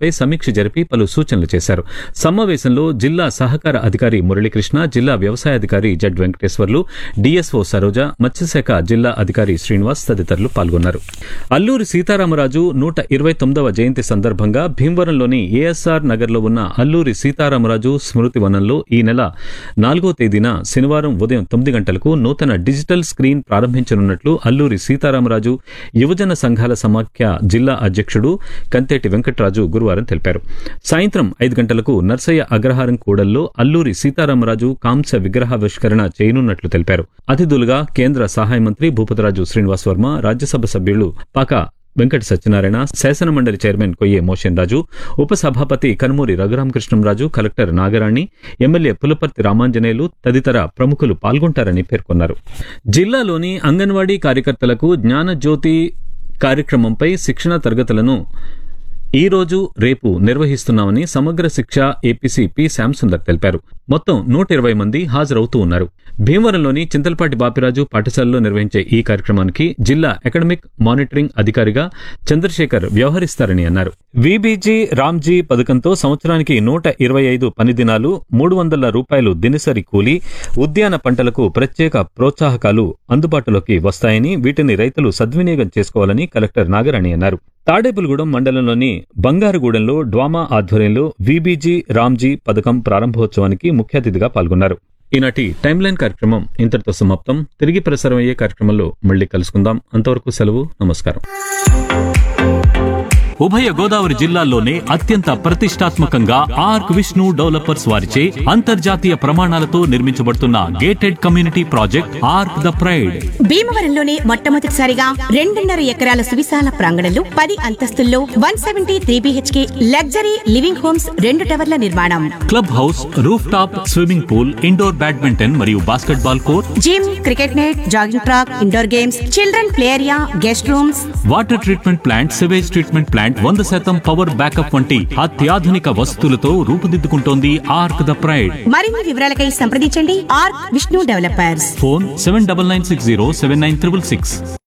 పురోగతిపై సమీక్ష జరిపి పలు సూచనలు చేశారు సమావేశంలో జిల్లా సహకార అధికారి మురళీకృష్ణ జిల్లా వ్యవసాయ అధికారి జడ్ వెంకటేశ్వర్లు డిఎస్ఓ సరోజ మత్స్యశాఖ జిల్లా అధికారి శ్రీనివాస్ తదితరులు పాల్గొన్నారు అల్లూరి సీతారామరాజు నూట ఇరవై తొమ్మిదవ జయంతి సందర్భంగా భీమవరంలోని ఏఎస్ఆర్ నగర్లో ఉన్న అల్లూరి సీతారామరాజు స్మృతి వనంలో ఈ నెల నాలుగో తేదీన శనివారం ఉదయం తొమ్మిది గంటలకు నూతన డిజిటల్ స్క్రీన్ ప్రారంభించనున్నట్లు అల్లూరి సీతారామరాజు యువజన సంఘాల సమాఖ్య జిల్లా అధ్యక్షుడు కంతేటి వెంకట్రాజు గురువారం తెలిపారు సాయంత్రం ఐదు గంటలకు నర్సయ్య అగ్రహారం కూడల్లో అల్లూరి సీతారామరాజు కాంస్య విగ్రహావిష్కరణ చేయనున్నట్లు తెలిపారు అతిథులుగా కేంద్ర సహాయ మంత్రి భూపతిరాజు శ్రీనివాస్ వర్మ రాజ్యసభ సభ్యులు పాక వెంకట సత్యనారాయణ శాసనమండలి చైర్మన్ కొయ్యే మోషన్ రాజు ఉపసభాపతి కనుమూరి రఘురామకృష్ణంరాజు కలెక్టర్ నాగరాణి ఎమ్మెల్యే పులపర్తి రామాంజనేయులు తదితర ప్రముఖులు పాల్గొంటారని పేర్కొన్నారు జిల్లాలోని అంగన్వాడీ కార్యకర్తలకు జ్ఞానజ్యోతి కార్యక్రమంపై శిక్షణ తరగతులను ఈ రోజు రేపు నిర్వహిస్తున్నామని సమగ్ర శిక్ష ఏపీసీ పి శ్యాంసుందర్ తెలిపారు మొత్తం నూట ఇరవై మంది హాజరవుతూ ఉన్నారు భీమవరంలోని చింతలపాటి బాపిరాజు పాఠశాలలో నిర్వహించే ఈ కార్యక్రమానికి జిల్లా అకాడమిక్ మానిటరింగ్ అధికారిగా చంద్రశేఖర్ వ్యవహరిస్తారని అన్నారు విబీజీ రామ్జీ పథకంతో సంవత్సరానికి నూట ఇరవై ఐదు పని దినాలు మూడు వందల రూపాయలు దినసరి కూలీ ఉద్యాన పంటలకు ప్రత్యేక ప్రోత్సాహకాలు అందుబాటులోకి వస్తాయని వీటిని రైతులు సద్వినియోగం చేసుకోవాలని కలెక్టర్ నాగరాణి అన్నారు తాడేపులగూడెం మండలంలోని బంగారుగూడెంలో డ్వామా ఆధ్వర్యంలో వీబీజీ రామ్జీ పథకం ప్రారంభోత్సవానికి ముఖ్య అతిథిగా పాల్గొన్నారు ఈనాటి టైమ్ లైన్ కార్యక్రమం ఇంతటితో సమాప్తం తిరిగి ప్రసారం అయ్యే కార్యక్రమంలో మళ్ళీ కలుసుకుందాం అంతవరకు సెలవు నమస్కారం ఉభయ గోదావరి జిల్లాల్లోనే అత్యంత ప్రతిష్టాత్మకంగా ఆర్క్ విష్ణు డెవలపర్స్ వారిచే అంతర్జాతీయ ప్రమాణాలతో నిర్మించబడుతున్న gated community project arc the pride భీమవరంలోనే మొట్టమొదటిసారిగా రెండున్నర ఎకరాల సువిశాల ప్రాంగణంలో పది అంతస్తుల్లో one seventy three BHK luxury living homes రెండు టవర్ల నిర్మాణం club house roof top swimming pool indoor badminton మరియు basketball court gym cricket net jogging track indoor games children play area guest rooms water treatment plant sewage treatment plant వంద శాతం power backup వంటి అత్యాధునిక వసతులతో రూపుదిద్దుకుంటోంది arc the pride మరిన్ని వివరాలకై సంప్రదించండి R Vishnu developers phone seven double nine six zero seven nine triple six